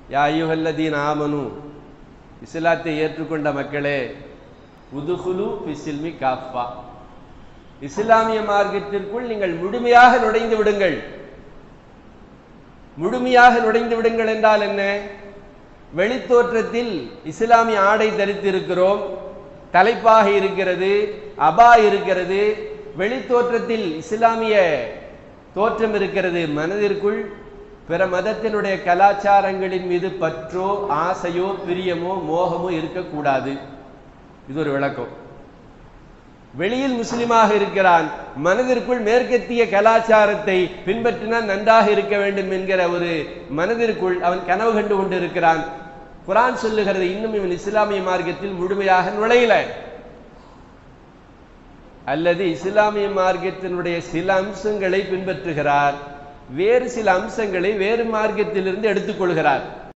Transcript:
யா ஐயுஹல்லதீன் ஆமனு இஸ்லாத்தை ஏற்றுக்கொண்ட மக்களே உதுகுலு பிசில்மி காஃபா இஸ்லாமிய மார்க்கத்திற்குள் நீங்கள் முழுமையாக நுழைந்து விடுங்கள் முழுமையாக நுழைந்து விடுங்கள் என்றால் என்ன வெளித்தோற்றத்தில் இஸ்லாமிய ஆடை தரித்திருக்கிறோம் தலைப்பாக இருக்கிறது அபா இருக்கிறது வெளித்தோற்றத்தில் இஸ்லாமிய தோற்றம் இருக்கிறது மனதிற்குள் பிற மதத்தினுடைய கலாச்சாரங்களின் மீது பற்றோ ஆசையோ பிரியமோ மோகமோ இருக்கக்கூடாது இது ஒரு விளக்கம் வெளியில் முஸ்லிமாக இருக்கிறான் மனதிற்குள் மேற்கத்திய கலாச்சாரத்தை பின்பற்றினால் நன்றாக இருக்க வேண்டும் என்கிற ஒரு மனதிற்குள் அவன் கனவு கண்டு கொண்டிருக்கிறான் குரான் சொல்லுகிறது இன்னும் இவன் இஸ்லாமிய மார்க்கத்தில் முழுமையாக நுழையல அல்லது இஸ்லாமிய மார்க்கத்தினுடைய சில அம்சங்களை பின்பற்றுகிறார் வேறு சில அம்சங்களை வேறு மார்க்கத்திலிருந்து எடுத்துக்கொள்கிறார்